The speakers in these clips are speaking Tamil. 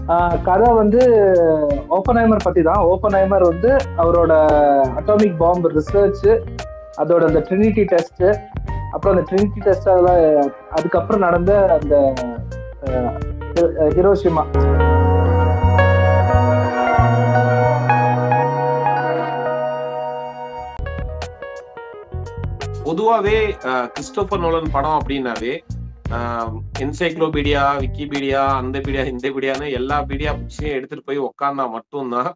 ஆஹ் கதை வந்து ஓப்பன்ஹைமர் பத்தி தான் ஓப்பன்ஹைமர் வந்து அவரோட அட்டாமிக் பாம்பு ரிசர்ச் அதோட அந்த ட்ரினிட்டி டெஸ்ட் அப்புறம் அந்த ட்ரினிட்டி டெஸ்ட் அதெல்லாம் அதுக்கப்புறம் நடந்த அந்த ஹிரோஷிமா பொதுவாவே அஹ், கிறிஸ்டோபர் நோலன் படம் அப்படின்னாவே என்சைக்ளோபீடியா விக்கிபீடியா அந்த பீடியா இந்த பீடியான்னு எல்லா பீடியா புக்ஸையும் எடுத்துட்டு போய் உக்காந்தா மட்டும்தான்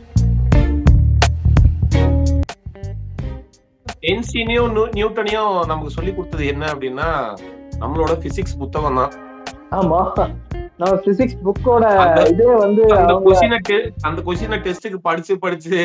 என்சினையும் நியூட்டனையும் நமக்கு சொல்லி கொடுத்தது என்ன அப்படின்னா நம்மளோட பிசிக்ஸ் புத்தகம் தான் ஆமா நம்ம பிசிக்ஸ் புக்கோட அந்த- இதே வந்து அந்த அவங்க கொஸ்டினை அந்த கொஸ்டினை டெஸ்ட்டுக்கு படிச்சு படிச்சு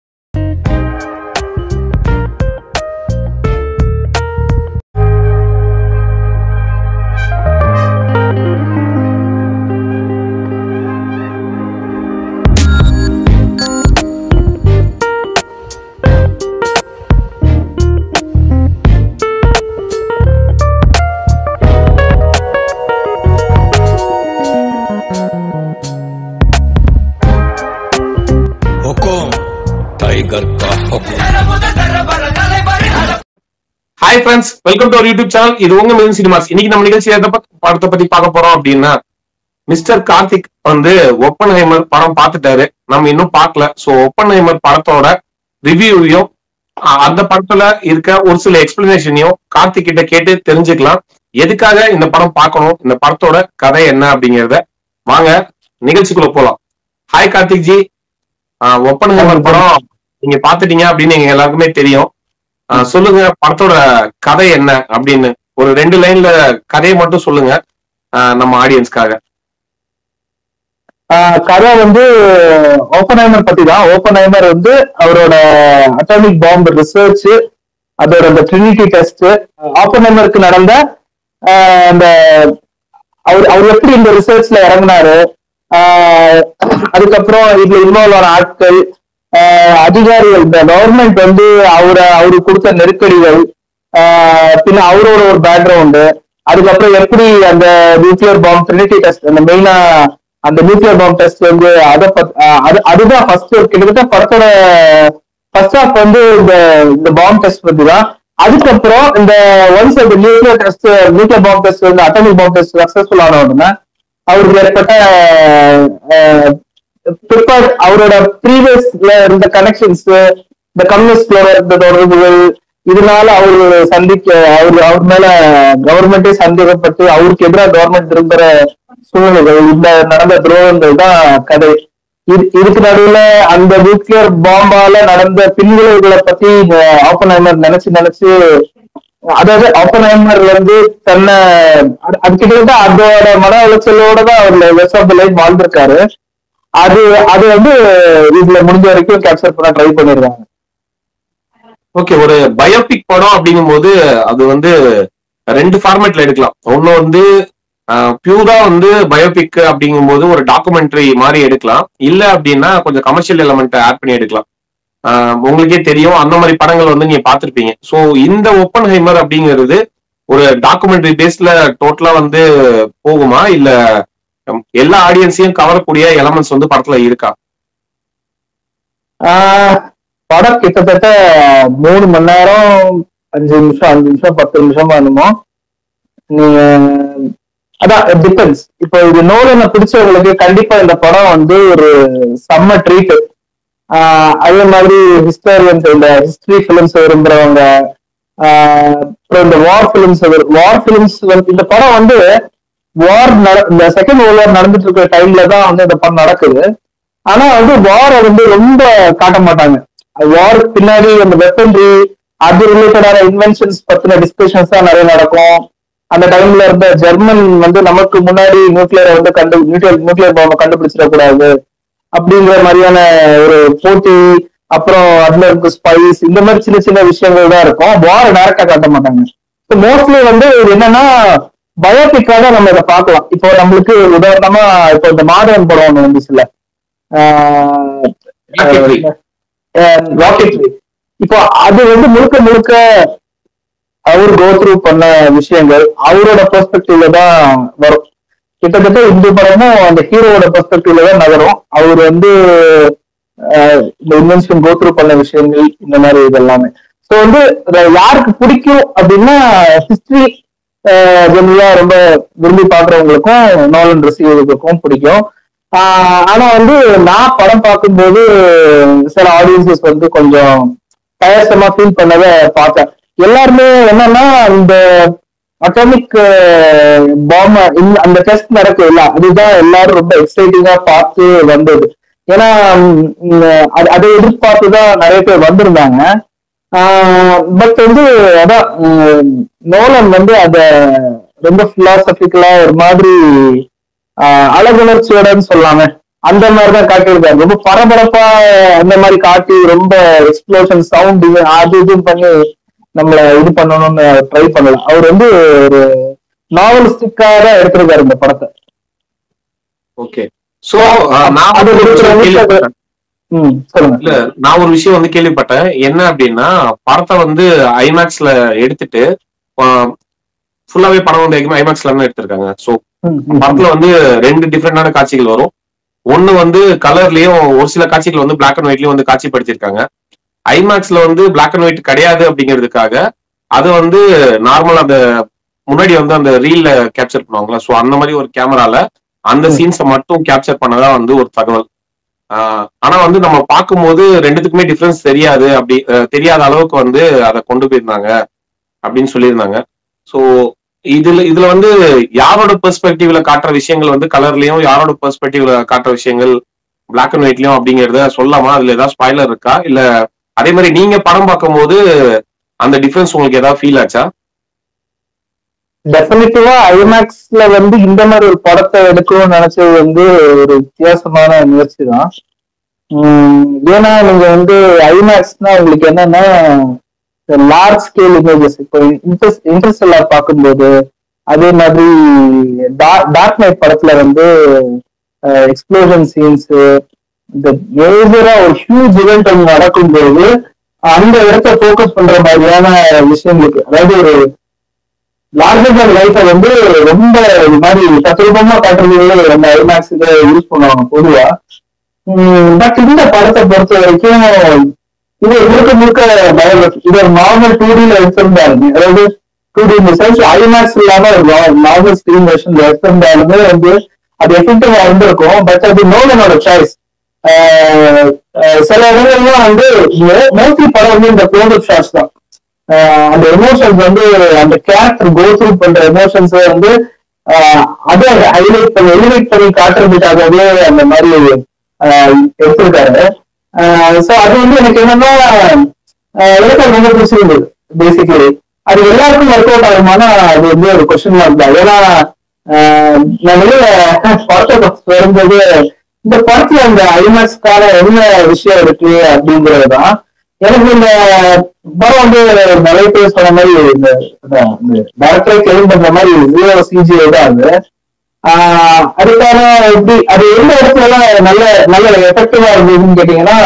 हुकुम टाइगर का हुक्म hi friends welcome to our YouTube channel இது உங்க மிதன் சினிமாஸ் இன்னைக்கு நம்ம நிகழ்ச்சி எதை பத்தி படத்தை பத்தி பார்க்க போறோம் அப்படின்னா மிஸ்டர் கார்த்திக் வந்து ஒப்பன்ஹைமர் படம் பார்த்துட்டாரு நம்ம இன்னும் பார்க்கல சோ ஒப்பன்ஹைமர் படத்தோட ரிவ்யூவையும் அந்த படத்துல இருக்க ஒரு சில எக்ஸ்பிளனேஷனையும் கார்த்திக் கிட்ட கேட்டு தெரிஞ்சுக்கலாம் எதுக்காக இந்த படம் பார்க்கணும் இந்த படத்தோட கதை என்ன அப்படிங்கறத வாங்க நிகழ்ச்சிக்குள்ள போலாம் ஹாய் கார்த்திக் ஜி ஒப்பன்ஹைமர் படம் நீங்க பாத்துட்டீங்க அப்படின்னு எங்க எல்லாருக்குமே தெரியும் ஆஹ் சொல்லுங்க படத்தோட கதை என்ன அப்படின்னு ஒரு ரெண்டு லைன்ல கதையை மட்டும் சொல்லுங்க ஆஹ் நம்ம ஆடியன்ஸ்க்காக ஆஹ் கதை வந்து ஓப்பன்ஹைமர் பத்தி தான் ஓப்பன்ஹைமர் வந்து அவரோட அட்டாமிக் பாம்பு ரிசர்ச் அதோட அந்த ட்ரினிட்டி டெஸ்ட் ஓப்பன்ஹைமருக்கு நடந்த ஆஹ் அந்த அவர் அவர் எப்படி இந்த ரிசர்ச்ல இறங்குனாரு ஆஹ் அதுக்கப்புறம் இதுல இன்வால்வ் ஆன ஆட்கள் ஆஹ் அதிகாரிகள் இந்த கவர்மெண்ட் வந்து அவரை அவருக்கு கொடுத்த நெருக்கடிகள் ஆஹ் பின்ன அவரோட ஒரு பேக்ரவுண்டு அதுக்கப்புறம் எப்படி அந்த நியூக்ளியர் பாம்பு ட்ரினிட்டி டெஸ்ட் அந்த மெயினா அந்த நியூக்ளியர் பாம்பு டெஸ்ட் வந்து அதை பத்- ஆஹ் அது அதுதான் ஃபர்ஸ்ட் கிட்டத்தட்ட படத்தோட ஃபர்ஸ்ட் ஹாஃப் வந்து இந்த இந்த பாம்பு டெஸ்ட் பத்தி தான் அதுக்கப்புறம் இந்த ஒன்ஸ் அந்த nuclear test nuclear bomb test வந்து அட்டாமிக் பாம்பு டெஸ்ட் சக்சஸ்ஃபுல் ஆன உடனே அவருக்கு ஏற்பட்ட ப்ரிப்பேர் அவரோட ப்ரீவியஸ்ல இருந்த கனெக்ஷன்ஸ் இந்த கம்யூனிஸ்டோட இருந்த தொடர்புகள் இதனால அவர் சந்திக்க அவர் அவர் மேல கவர்மெண்டே சந்தேகப்பட்டு அவருக்கு எதிராக கவர்மெண்ட் திரும்புற சூழ்நிலைகள் இந்த நடந்த துரோகங்கள் தான் கதை இது இதுக்கு நடுவுல அந்த நியூக்ளியர் பாம்பால நடந்த பின்விளைவுகளை பத்தி ஆப்பன்ஹைமர் நினைச்சு நினைச்சு அதாவது ஆப்பன்ஹைமர் வந்து தன்னை அது- அது கிட்டத்தட்ட அதோட மன உளைச்சலோட தான் அவர் வெஸ்ட் ஆஃப் லைஃப் வாழ்ந்திருக்காரு அது அது வந்து இதுல முடிஞ்ச வரைக்கும் கேப்சர் பண்ண ட்ரை பண்ணிருக்காங்க ஓகே ஒரு பயோபிக் படம் அப்படிங்கும்போது அது வந்து ரெண்டு ஃபார்மேட்ல எடுக்கலாம் ஒண்ணு வந்து பியூரா வந்து பயோபிக் அப்படிங்கும்போது ஒரு டாக்குமெண்ட்ரி மாதிரி எடுக்கலாம் இல்ல அப்படின்னா கொஞ்சம் கமர்ஷியல் எலமெண்ட் ஆட் பண்ணி எடுக்கலாம் ஆஹ் உங்களுக்கே தெரியும் அந்த மாதிரி படங்கள் வந்து நீங்க பார்த்திருப்பீங்க ஸோ இந்த ஓப்பன் ஹைமர் அப்படிங்கிறது ஒரு டாக்குமெண்ட்ரி பேஸ்ல டோட்டலா வந்து போகுமா இல்ல ஹம், எல்லா ஆடியன்ஸையும் கவரக்கூடிய எலமெண்ட்ஸ் வந்து படத்துல இருக்கா ஆஹ் படம் கிட்டத்தட்ட மூணு மணி நேரம் அஞ்சு நிமிஷம் அஞ்சு நிமிஷம் பத்து நிமிஷம் வேணுமோ நீங்க அதான் டிபெண்ட்ஸ் இப்போ இது நோலனை பிடிச்சவங்களுக்கு கண்டிப்பா இந்த படம் வந்து ஒரு செம்ம ட்ரீட் அதே மாதிரி ஹிஸ்டாரியன்ஸ் இந்த ஹிஸ்டரி ஃபிலிம்ஸ் விரும்புறவங்க ஆஹ் அப்புறம் இந்த வார் ஃபிலிம்ஸ் வார் ஃபிலிம்ஸ் இந்த படம் வந்து வார் இந்த செகண்ட் வேர்ல்ட் வார் நடந்துட்டு இருக்கிற டைம்ல தான் வந்து இந்த படம் நடக்குது ஆனா வந்து வாரை வந்து ரொம்ப காட்ட மாட்டாங்க வாருக்கு பின்னாடி அந்த வெப்பன்ரி அது ரிலேட்டடான இன்வென்ஷன்ஸ் பத்தின டிஸ்கஷன்ஸ் தான் நிறைய நடக்கும் அந்த டைம்ல இருந்த ஜெர்மன் வந்து நமக்கு முன்னாடி நியூக்ளியரை வந்து கண்டு நியூக்ளியர் நியூக்ளியர் பாம்பை கண்டுபிடிச்சிடக்கூடாது அப்படிங்கிற மாதிரியான ஒரு போட்டி அப்புறம் அதுல இருக்க ஸ்பைஸ் இந்த மாதிரி சின்ன சின்ன விஷயங்கள் தான் இருக்கும் வார டைரக்டா காட்ட மாட்டாங்க மோஸ்ட்லி வந்து இது என்னன்னா பயோபிக்காக நம்ம இதை பார்க்கலாம் இப்போ நம்மளுக்கு உதாரணமா இப்போ இந்த மாதவன் படம் ஒண்ணு வந்துச்சுல்ல Rocketry. ராக்கெட்ரி இப்போ அது வந்து முழுக்க முழுக்க அவர் கோ த்ரூ பண்ண விஷயங்கள் அவரோட பெர்ஸ்பெக்டிவ்ல தான் வரும் கிட்டத்தட்ட இந்த படமும் அந்த ஹீரோவோட பெர்ஸ்பெக்டிவ்ல தான் நகரும் அவர் வந்து ஆஹ் இந்த இன்வென்ஷன் கோத்ரூ பண்ண விஷயங்கள் இந்த மாதிரி இது எல்லாமே ஸோ வந்து இத யாருக்கு பிடிக்கும் அப்படின்னா ஹிஸ்டரி ஜெனரலா ரொம்ப விரும்பி பாக்குறவங்களுக்கும் நோலன் ரசிகர்களுக்கும் பிடிக்கும் ஆஹ் ஆனா வந்து நான் படம் பார்க்கும்போது சில ஆடியன்சஸ் வந்து கொஞ்சம் டயர்சமா ஃபீல் பண்ணதை பார்த்தேன் எல்லாருமே என்னன்னா இந்த அட்டாமிக் பாம் அந்த டெஸ்ட் நடக்குதுல்ல அதுதான் எல்லாரும் ரொம்ப எக்ஸைட்டிங்கா பார்த்து வந்தது ஏன்னா உம், அது- அதை எதிர்பார்த்து தான் நிறைய பேர் வந்திருந்தாங்க பட் வந்து அதான் உம், நோலன் வந்து அத ரொம்ப பிலாசபிக்கலா ஒரு மாதிரி ஆஹ், அழகுணர்ச்சியோடன்னு சொல்லாம அந்த மாதிரி தான் காட்டியிருக்காரு ரொம்ப பரபரப்பா அந்த மாதிரி காட்டி ரொம்ப எக்ஸ்ப்ளோஷன் சவுண்ட் அது இதுன்னு பண்ணி நம்மள இது பண்ணணும்னு ட்ரை பண்ணல அவர் வந்து ஒரு நாவலிஸ்டிக்காக தான் எடுத்திருக்காரு இந்த படத்தை ஓகே சோ நான் அது வந்து ஒரு ஒரு விஷயம் விஷயம் கேள்விப்பட்டேன் ம் சொல்லுங்க இல்ல நான் ஒரு விஷயம் வந்து கேள்விப்பட்டேன் என்ன அப்படின்னா படத்தை வந்து ஐமேக்ஸ்ல எடுத்துட்டு ஃபுல்லாவே படம் வந்து ஐமேக்ஸ்ல தான் எடுத்திருக்காங்க சோ ம், ம், படத்துல வந்து ரெண்டு டிஃப்ரெண்டான காட்சிகள் வரும் ஒண்ணு வந்து கலர்லயும் ஒரு சில காட்சிகள் வந்து பிளாக் அண்ட் ஒயிட்லயும் வந்து காட்சிப்படுத்திருக்காங்க ஐமேக்ஸ்ல வந்து பிளாக் அண்ட் ஒயிட் கிடையாது அப்படிங்கிறதுக்காக அது வந்து நார்மல் அந்த முன்னாடி வந்து அந்த ரீல்ல கேப்சர் பண்ணுவாங்களா சோ அந்த மாதிரி ஒரு கேமரால அந்த ம். சீன்ஸை மட்டும் கேப்சர் பண்ணதா வந்து ஒரு தகவல் ஆஹ் ஆனா வந்து நம்ம பார்க்கும்போது ரெண்டுத்துக்குமே டிஃபரன்ஸ் தெரியாது அப்படி அஹ் தெரியாத அளவுக்கு வந்து அதை கொண்டு போயிருந்தாங்க அப்படின்னு சொல்லியிருந்தாங்க சோ இதுல இதுல வந்து யாரோட பெர்ஸ்பெக்டிவ்ல காட்டுற விஷயங்கள் வந்து கலர்லயும் யாரோட பெர்ஸ்பெக்டிவ்ல காட்டுற விஷயங்கள் பிளாக் அண்ட் ஒயிட்லயும் அப்படிங்கறத சொல்லாமா அதுல ஏதாவது ஸ்பாய்லர் இருக்கா இல்ல அதே மாதிரி நீங்க படம் பார்க்கும்போது அந்த டிஃபரன்ஸ் உங்களுக்கு ஏதாவது ஃபீல் ஆச்சா டெஃபினட்டிவா ஐமேக்ஸ்ல வந்து இந்த மாதிரி ஒரு படத்தை எடுக்கணும்னு நினைச்சது வந்து ஒரு வித்தியாசமான முயற்சி தான் உம் ஏன்னா நீங்க வந்து ஐமேக்ஸ்னா உங்களுக்கு என்னன்னா லார்ஜ் ஸ்கேல் இமேஜஸ் இப்போ இன்ட்ரெஸ்ட் இன்ட்ரெஸ்ட் எல்லாம் பார்க்கும்போது அதே மாதிரி டார்க் நைட் படத்துல வந்து எக்ஸ்ப்ளோஷன் சீன்ஸ் இந்த மேஜரா ஒரு ஹியூஜ் இவெண்ட் ஒன்று நடக்கும்போது அந்த இடத்த ஃபோக்கஸ் பண்ற மாதிரியான விஷயங்களுக்கு அதாவது ஒரு லார்ஜர் தன் லைஃபை வந்து ரொம்ப இது மாதிரி தத்ரூபமா காட்டுறதுல நம்ம ஐமேக்ஸ் இதை யூஸ் பண்ணுவாங்க பொதுவா பட் இந்த படத்தை பொறுத்த வரைக்கும் இது முழுக்க முழுக்க பயோகிராஃபி இது ஒரு நார்மல் டூ டில எடுத்திருந்தாலுமே அதாவது டூ டி சென்ஸ் ஐமேக்ஸ் இல்லாம ஒரு நார்மல் ஸ்கிரீன் வெர்ஷன்ல எடுத்திருந்தாலுமே வந்து அது எஃபெக்டிவா வந்திருக்கும் பட் அது நோலனோட சாய்ஸ் சில இடங்கள்லாம் வந்து மோஸ்ட்லி படம் வந்து இந்த க்ளோஸ் ஷாட்ஸ் தான் ஆஹ் அந்த எமோஷன்ஸ் வந்து அந்த கேரக்டர் கோ த்ரூ பண்ற எமோஷன்ஸ் வந்து ஆஹ் அதை ஹைலைட் பண்ணி எலிவேட் பண்ணி காட்டுறதுக்காகவே அந்த மாதிரி ஆஹ் எடுத்திருக்காரு ஸோ அது வந்து எனக்கு என்னன்னா ஆஹ் எனக்கு அது ரொம்ப பிடிச்சிருந்தது பேசிக்கலி அது எல்லாருக்கும் ஒர்க் அவுட் ஆகுமானா அது வந்து ஒரு கொஸ்டின் மார்க் தான் ஏன்னா ஆஹ் நான் வெளியில படத்தை வரும்போது இந்த படத்துல அந்த ஐமேக்ஸ்க்கான என்ன விஷயம் இருக்கு அப்படிங்கிறது தான் எனக்கு இந்த படம் வந்து நிறைய பேர் சொன்ன மாதிரி இந்த டேரக்டரை கிளைம் பண்ற மாதிரி ஜீரோ சிஜிஐ தான் அது ஆஹ் அதுக்கான எப்படி அது எந்த இடத்துல நல்ல நல்ல எஃபெக்டிவா இருந்ததுன்னு கேட்டீங்கன்னா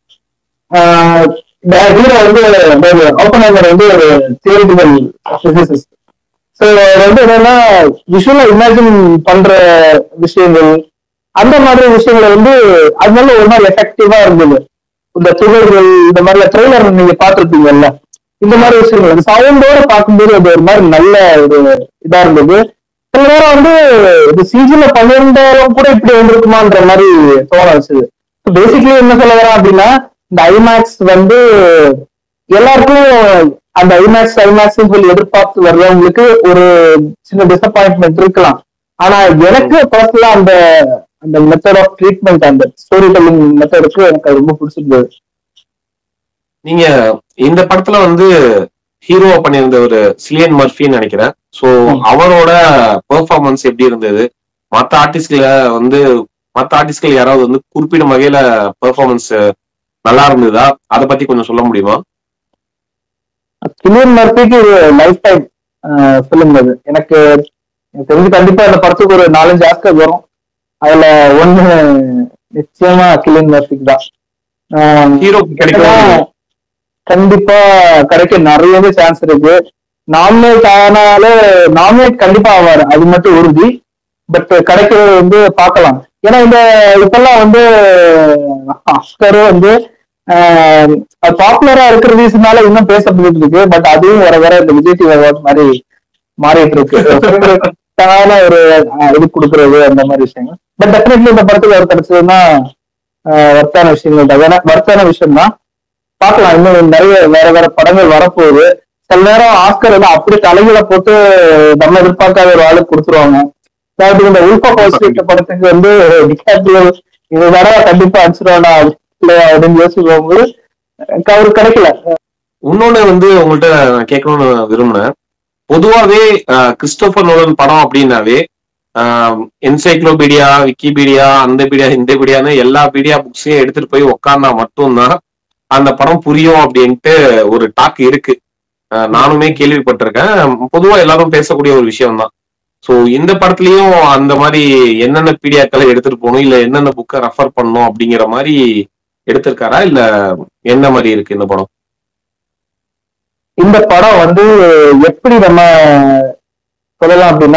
ஹீரோ வந்து ஓப்பனர் வந்து ஒரு தியரிட்டிக்கல் பிசிசிஸ்ட் ஸோ வந்து என்னன்னா விஷுவலா இமேஜின் பண்ற விஷயங்கள் அந்த மாதிரி விஷயங்களை வந்து அதனால ஒரு மாதிரி எஃபெக்டிவா இருந்தது இந்த துகள்கள் இந்த மாதிரி ட்ரெய்லர் நீங்க பார்த்திருப்பீங்கல்ல இந்த மாதிரி விஷயங்கள் சவுண்டோட பார்க்கும்போது அது ஒரு மாதிரி நல்ல ஒரு இதா இருந்தது சில நேரம் வந்து இது சிஜில பண்ணியிருந்தாலும் கூட இப்படி வந்திருக்குமான்ற மாதிரி தோண வச்சது பேசிக்கலி என்ன சொல்ல வரேன் அப்படின்னா இந்த ஐமேக்ஸ் வந்து எல்லாருக்கும் அந்த ஐமேக்ஸ் ஐமேக்ஸ் சொல்லி எதிர்பார்த்து வர்றவங்களுக்கு ஒரு சின்ன டிசப்பாயின்மெண்ட் இருக்கலாம் ஆனா எனக்கு பர்சனலா அந்த அந்த மெத்தட் ஆஃப் ட்ரீட்மெண்ட் அந்த ஸ்டோரி டெல்லிங் மெத்தடுக்கு எனக்கு அது ரொம்ப பிடிச்சிருந்தது நீங்க இந்த படத்துல வந்து ஹீரோவா பண்ணியிருந்த ஒரு சிலியன் மர்ஃபின்னு நினைக்கிறேன் சோ ம். அவரோட பெர்ஃபார்மன்ஸ் எப்படி இருந்தது மத்த ஆர்டிஸ்ட்ல வந்து மத்த ஆர்டிஸ்ட்கள் யாராவது வந்து குறிப்பிடும் வகையில பெர்ஃபார்மன்ஸ் நல்லா இருந்ததா அதை பத்தி கொஞ்சம் சொல்ல முடியுமா கிலியன் மர்ஃபிக்கு இது லைஃப் டைம் ஃபிலிம் அது எனக்கு எனக்கு தெரிஞ்சு கண்டிப்பா அந்த படத்துக்கு ஒரு நாலஞ்சு ஆஸ்கர் வரும் அதுல ஒண்ணு நிச்சயமா கிலியன் மர்ஃபிக் தான் ஆஹ் ஹீரோக்கு கிடைக்கும் கண்டிப்பா கிடைக்க நிறையவே சான்ஸ் இருக்கு நாமினேட் ஆனாலே நாமினேட் கண்டிப்பா ஆவாரு அது மட்டும் உறுதி பட் கிடைக்கிறது வந்து பார்க்கலாம் ஏன்னா இந்த இப்பெல்லாம் வந்து ஆஸ்கரும் வந்து பாப்புலரா இருக்கிற ரீசனால இன்னும் பேசப்பட்டு இருக்கு பட் அதுவும் வர வர இந்த விஜய் டிவி அவார்ட் மாதிரி மாறிட்டு இருக்கு தான ஒரு அஹ், இது கொடுக்கறது அந்த மாதிரி விஷயங்கள் பட் டெஃபினெட்லி இந்த படத்துக்கு அவர் கிடைச்சதுன்னா வர்த்தான விஷயங்கள் தான் ஏன்னா வர்த்தான விஷயம் தான் பார்க்கலாம் இன்னும் நிறைய வேற வேற படங்கள் வரப்போகுது சில நேரம் ஆஸ்கர் வந்து அப்படி தலைகளை போட்டு நம்ம எதிர்பார்க்காத ஒரு ஆளுக்கு கொடுத்துருவாங்க அதாவது இந்த உல்பா பாசிட்டிவ் படத்துக்கு வந்து டிகாப்ரியோ இந்த தடவை கண்டிப்பா அடிச்சிருவானா இல்லையா அப்படின்னு யோசிச்சு போகும்போது அஹ் அவருக்கு கிடைக்கல இன்னொன்னு வந்து உங்கள்ட்ட நான் கேட்கணும்னு விரும்பினேன் பொதுவாவே அஹ், கிறிஸ்டோபர் நோலன் படம் அப்படின்னாவே என்சைக்ளோபீடியா விக்கிபீடியா அந்த பீடியா இந்த பீடியான்னு எல்லா பீடியா புக்ஸையும் எடுத்துட்டு போய் உக்காந்தா மட்டும்தான் அந்த படம் புரியும் அப்படின்ட்டு ஒரு டாக் இருக்கு அஹ், நானுமே கேள்விப்பட்டிருக்கேன் பொதுவா எல்லாரும் பேசக்கூடிய ஒரு விஷயம் தான் ஸோ இந்த படத்துலயும் அந்த மாதிரி என்னென்ன பீடியாக்களை எடுத்துட்டு போகணும் இல்ல என்னென்ன புக்கை ரெஃபர் பண்ணணும் அப்படிங்கிற மாதிரி எடுத்திருக்காரா இல்ல என்ன மாதிரி இருக்கு இந்த படம் இந்த படம் வந்து எப்படி நம்ம சொல்லலாம் அப்படின்னா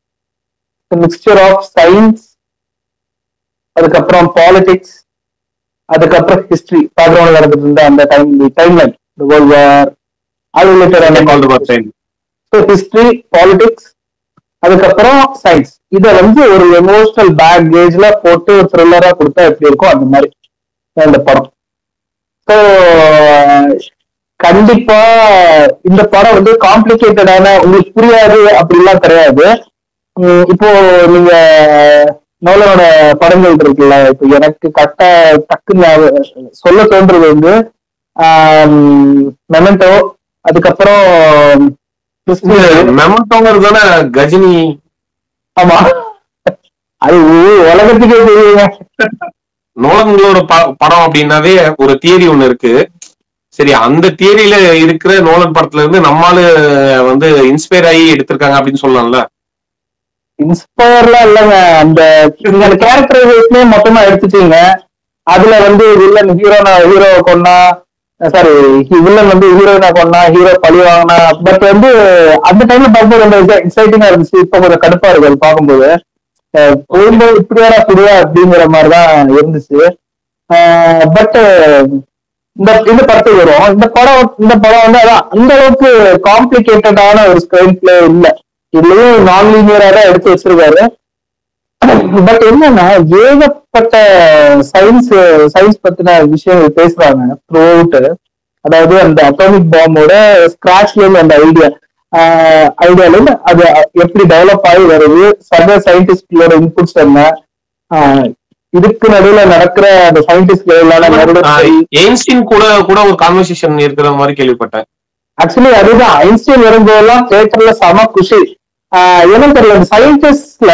மிக்சர் ஆஃப் சயின்ஸ் அதுக்கப்புறம் பாலிடிக்ஸ் அதுக்கப்புறம் ஹிஸ்டரி பேக்ரவுண்ட் நடந்துட்டு இருந்த அந்த time time line world war அது ரிலேட்டட் ஸோ ஹிஸ்டரி பாலிடிக்ஸ் அதுக்கப்புறம் சயின்ஸ் இதை வந்து ஒரு எமோஷனல் பேக்கேஜ்ல போட்டு ஒரு த்ரில்லரா கொடுத்தா எப்படி இருக்கும் அந்த மாதிரி தான் இந்த படம் ஸோ கண்டிப்பா இந்த படம் வந்து காம்ப்ளிகேட்டடான உங்களுக்கு புரியாது அப்படிலாம் கிடையாது உம் இப்போ நீங்க நோலனோட படங்கள் இருக்குல்ல இப்போ எனக்கு கரெக்டா டக்குன்னு ஞாபகம் சொல்ல தோன்றது வந்து மெமெண்டோ அதுக்கப்புறம் கிறிஸ்டியன் மெமட்டோங்கிறது தானே கஜினி ஆமா அது உலகத்துக்கே தெரியுங்க நோலன்களோட ப- படம் அப்படின்னாவே ஒரு தியரி ஒண்ணு இருக்கு சரி அந்த தியரியில இருக்கிற நோலன் படத்துல இருந்து நம்மால வந்து இன்ஸ்பயர் ஆகி எடுத்திருக்காங்க அப்படின்னு சொல்லலாம்ல இன்ஸ்பயர்லாம் இல்லைங்க அந்த நீங்க அந்த கேரக்டரைசேஷனே மொத்தமா எடுத்துட்டீங்க அதுல வந்து வில்லன் ஹீரோனா ஹீரோ கொன்னா சாரி வில்லன் வந்து ஹீரோயினா கொன்னா ஹீரோ பழி வாங்கினா பட் வந்து அந்த டைம்ல பார்க்கும்போது ரொம்ப எக்ஸைட்டிங்கா இருந்துச்சு இப்ப கொஞ்சம் கடுப்பா இருக்கு அது பார்க்கும்போது அஹ் போகும்போது இப்படியாடா புரியா அப்படிங்கிற மாதிரிதான் இருந்துச்சு பட் இந்த இந்த படத்துக்கு வரும் இந்த படம் இந்த படம் வந்து அதான் அந்த அளவுக்கு காம்ப்ளிகேட்டடான ஒரு ஸ்கிரீன் பிளே இல்ல இதுலயும் நான் லீனியரா தான் எடுத்து வச்சிருக்காரு பட் என்னன்னா ஏகப்பட்ட சயின்ஸ் சயின்ஸ் பத்தின விஷயங்கள் பேசுறாங்க த்ரூ அதாவது அந்த அட்டாமிக் பாம்போட ஸ்கிராச்ல இருந்து அந்த ஐடியா ஐடியால இருந்து அது எப்படி டெவலப் ஆகி வருது சக சயின்டிஸ்ட்களோட இன்புட்ஸ் என்ன ஆஹ் இதுக்கு நடுவுல நடக்கிற அந்த சயின்டிஸ்ட்களோட நடுவில் எயின்ஸ்டீன் கூட கூட ஒரு கான்வர்சேஷன் இருக்கிற மாதிரி கேள்விப்பட்டேன் ஆக்சுவலி அதுதான் ஐன்ஸ்டீன் வரும்போதெல்லாம் தியேட்டர்ல செம குஷி ஆஹ் என்னன்னு தெரியல இந்த சயின்டிஸ்ட்ல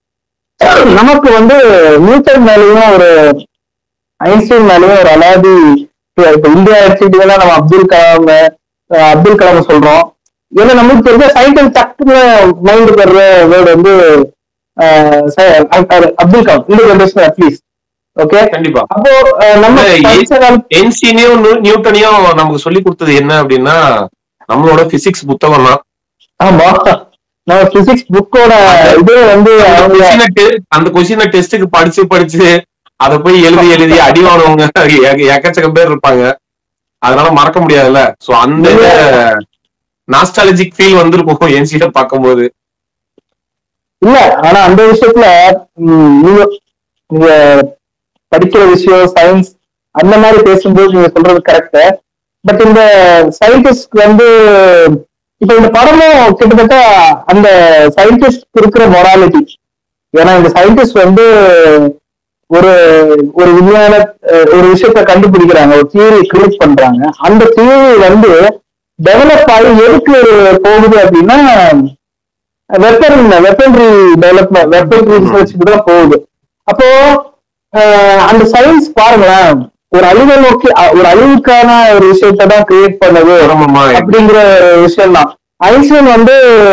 நமக்கு வந்து நியூட்டன் மேலேயும் ஒரு ஐன்ஸ்டீன் மேலேயும் ஒரு அலாதி இப்ப இந்தியா எடுத்துக்கிட்டீங்கன்னா நம்ம அப்துல் கலாம் ஆஹ் அப்துல் கலாம் சொல்றோம் ஏன்னா நமக்கு தெரிஞ்ச சயின்டிஸ்ட் டக்குன்னு மைண்டுக்கு வர்ற வேர்டு வந்து ஆஹ் ச- அ- அப்துல் கலாம் இந்த ஜென்ரேஷன் அட்லீஸ்ட் ஓகே கண்டிப்பா அப்போ ஆஹ் நம்ம இல்ல, படிச்ச கால- எயின்ஸ்டீனையும் நியூ- நியூட்டனையும் நமக்கு சொல்லி கொடுத்தது என்ன அப்படின்னா நம்மளோட பிசிக்ஸ் புத்தகம் தான் ஆமா நம்ம பிசிக்ஸ் புக்கோட இதே வந்து அந்த அவங்க கொஸ்டினை டெ- அந்த கொஸ்டினை டெஸ்ட்டுக்கு படிச்சு படிச்சு அதை போய் எழுதி எழுதி அடி வாங்குறவங்க எக்க- எக்கச்சக்கம் பேர் இருப்பாங்க அதனால மறக்க முடியாதுல்ல சோ அந்த நாஸ்டாலஜிக் ஃபீல் வந்திருக்கும் என்சிட பார்க்கும்போது இல்ல ஆனா அந்த விஷயத்துல ம், நீங்க நீங்க படிக்கிற விஷயம் சயின்ஸ் அந்த மாதிரி பேசும்போது நீங்க சொல்றது கரெக்ட் பட் இந்த சயின்டிஸ்ட் வந்து இப்ப இந்த படமும் கிட்டத்தட்ட அந்த சயின்டிஸ்ட் இருக்கிற மொராலிட்டி ஏன்னா இந்த சயின்டிஸ்ட் வந்து ஒரு ஒரு விஞ்ஞான அஹ், ஒரு விஷயத்த கண்டுபிடிக்கிறாங்க ஒரு தியரி கிரியேட் பண்றாங்க அந்த தியரி வந்து டெவலப் ஆகி எதுக்கு போகுது அப்படின்னா வெப்பன் வெப்பன்ரி டெவலப்மெண்ட் வெப்பன்ரி ரிசர்ச்சுக்கு தான் போகுது அப்போ அஹ், அந்த சயின்ஸ் பாருங்களேன் ஒரு அழிவை நோக்கி அ- ஒரு அழிவுக்கான ஒரு விஷயத்தை தான் கிரியேட் பண்ணது ஆமாமா அப்படிங்கிற விஷயம் தான் ஐன்ஸ்டைன் வந்து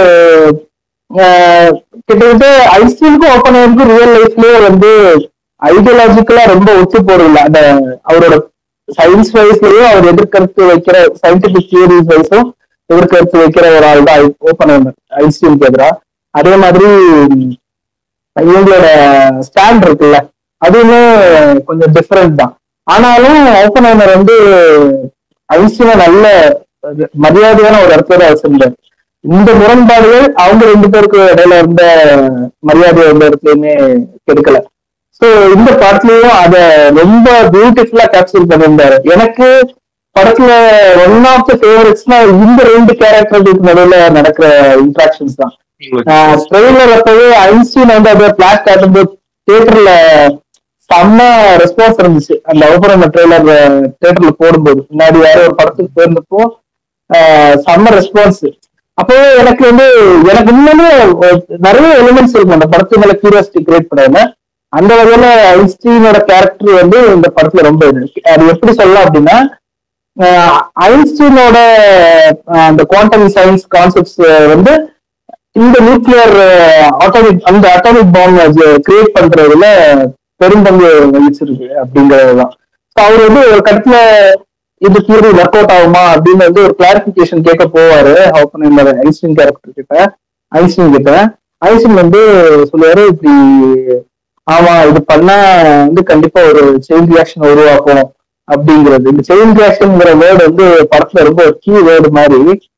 அஹ், கிட்டத்தட்ட ஐன்ஸ்டைனுக்கும் ஓப்பனருக்கும் ரியல் லைஃப்லயே வந்து ஐடியாலஜிக்கலா ரொம்ப ஒத்து போறதில்ல அந்த அவரோட சயின்ஸ் வைஸ்லயும் அவர் எதிர்கருத்து வைக்கிற சயின்டிபிக் தியரிஸ் வைஸும் எதிர்கருத்து வைக்கிற ஒரு ஆள் தான் ஓப்பனர் ஐன்ஸ்டைனுக்கு எதிரா அதே மாதிரி இவங்களோட ஸ்டாண்ட் இருக்குல்ல அதுவுமே கொஞ்சம் டிஃப்ரெண்ட் தான் ஆனாலும் ஓப்பனர் வந்து ஐன்ஸ்டீனை நல்ல அது மரியாதையான ஒரு இடத்துல தான் வச்சிருந்தார் இந்த முரண்பாடுகள் அவங்க ரெண்டு பேருக்கு இடையில இருந்த மரியாதை எந்த இடத்துலயுமே கெடுக்கல சோ இந்த படத்துலயும் அத ரொம்ப பியூட்டிஃபுல்லா கேப்சர் பண்ணியிருந்தாரு எனக்கு படத்துல ஒன் ஆஃப் த ஃபேவரட்ஸ்னா இந்த ரெண்டு கேரக்டர்களுக்கு நடுவுல நடக்கிற இன்ட்ராக்ஷன்ஸ் தான் ட்ரெயிலர் அப்பவே ஐன்ஸ்டீன் வந்து அதை பிளாக் காட்டும்போது தியேட்டர்ல செம்ம ரெஸ்பான்ஸ் இருந்துச்சு அந்த அவபரண ட்ரெய்லர் தியேட்டர்ல போடும்போது முன்னாடி வேற ஒரு படத்துக்கு போயிருந்தப்போ ஆஹ் செம்ம ரெஸ்பான்ஸ் அப்போ எனக்கு வந்து எனக்கு இன்னுமே ஒரு நிறைய எலிமெண்ட்ஸ் இருக்கும் அந்த படத்து மேல கியூரியாசிட்டி கிரியேட் பண்ணாம அந்த வகையில ஐன்ஸ்டீனோட கேரக்டர் வந்து இந்த படத்துல ரொம்ப இது அது எப்படி சொல்லலாம் அப்படின்னா ஆஹ் ஐன்ஸ்டீனோட ஆஹ் அந்த குவாண்டம் சயின்ஸ் கான்செப்ட்ஸ் வந்து இந்த நியூக்ளியர் ஆட்டோமிக் அந்த அட்டாமிக் பாம் கிரியேட் பண்றதுல பெரும்பங்கு வகிச்சிருக்கு அப்படிங்கறதுதான் ஸோ அவர் வந்து ஒரு கட்டத்துல இது தியரி ஒர்க் அவுட் ஆகுமா அப்படின்னு வந்து ஒரு கிளாரிபிகேஷன் கேட்க போவாரு ஓப்பனர் ஐன்ஸ்டீன் கேரக்டர் கிட்ட ஐன்ஸ்டீன் கிட்ட ஐன்ஸ்டீன் வந்து சொல்லுவாரு இப்படி ஆமா இது பண்ணா வந்து கண்டிப்பா ஒரு செயின் ரியாக்ஷன் உருவாக்கும் அப்படிங்கிறது இந்த செயின் ரியாக்ஷன்ங்கிற வேர்டு வந்து படத்துல ரொம்ப ஒரு கீ வேர்டு மாதிரி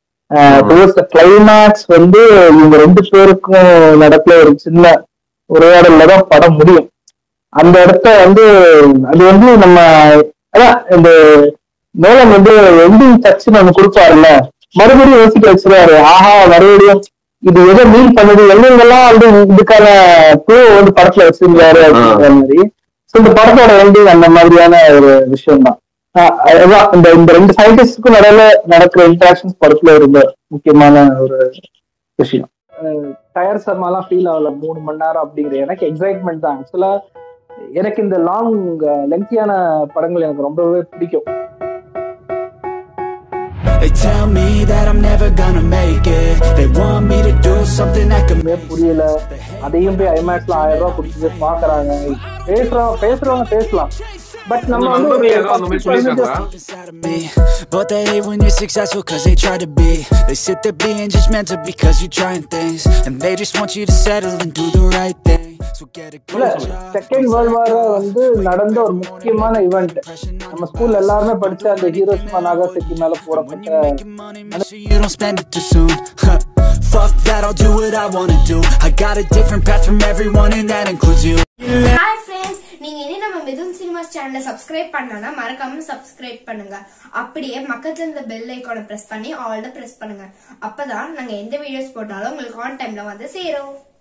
கிளைமேக்ஸ் வந்து இவங்க ரெண்டு பேருக்கும் நடக்கிற ஒரு சின்ன உரையாடல்ல தான் படம் முடியும் அந்த இடத்த வந்து அது வந்து நம்ம அதான் இந்த மேலம் வந்து எண்டிங் டச்னு ஒண்ணு கொடுப்பாருல்ல மறுபடியும் யோசிக்க வச்சிருவாரு ஆஹா மறுபடியும் இது எதை மீன் பண்ணுது எங்கெங்கெல்லாம் வந்து இதுக்கான ப்ரூ வந்து படத்துல வச்சிருந்தாரு அப்படிங்கிற மாதிரி ஸோ இந்த படத்தோட எண்டிங் அந்த மாதிரியான ஒரு விஷயம் தான் அதான் இந்த இந்த ரெண்டு சயின்டிஸ்டுக்கும் நடுவில் நடக்கிற இன்ட்ராக்ஷன்ஸ் படத்துல இருந்த முக்கியமான ஒரு விஷயம் டயர் சர்மாலாம் ஃபீல் ஆகல மூணு மணி நேரம் அப்படிங்கிற எனக்கு எக்ஸைட்மெண்ட் தான் ஆக்சுவலா எனக்கு இந்த லாங் லெங்க்தியான படங்கள் எனக்கு ரொம்பவே பிடிக்கும் They tell me that I'm never gonna make it They want me to do something that could ஒண்ணுமே புரியல அதையும் போய் ஐமேக்ஸ்ல ஆயிரம் ரூபாய் கொடுத்து பாக்குறாங்க பேசுறோம் பேசுறவங்க பேசலாம் பட் நம்ம வந்து ஒரு நண்பர்கள் யாரோ அந்த மாதிரி பத்து, பதினஞ்சு சொல்லியிருக்காங்க inside of me But they hate when you're successful cause they try to be They sit there being judgmental because you're trying things And they just want you to settle and do the right thing So get a இல்ல good job second world war வந்து நடந்த ஒரு முக்கியமான இவெண்ட் நம்ம ஸ்கூல்ல எல்லாருமே படிச்ச அந்த ஹீரோஷிமா நாகாசக்கி மேல When போடப்பட்ட you're making money, make sure you don't spend it too soon Fuck that, I'll do what I wanna do I got a different path from everyone and that includes you hi friends நீங்க இனி நம்ம மிதுன் சினிமாஸ் சேனலை சப்ஸ்கிரைப் பண்ணனா மறக்காம சப்ஸ்கிரைப் பண்ணுங்க அப்படியே பக்கத்துல இருந்த பெல் ஐக்கானை பிரஸ் பண்ணி ஆல்ட பிரஸ் பண்ணுங்க அப்பதான் நாங்க எந்த வீடியோஸ் போட்டாலும் உங்களுக்கு ஆன் டைம்ல வந்து சேரும்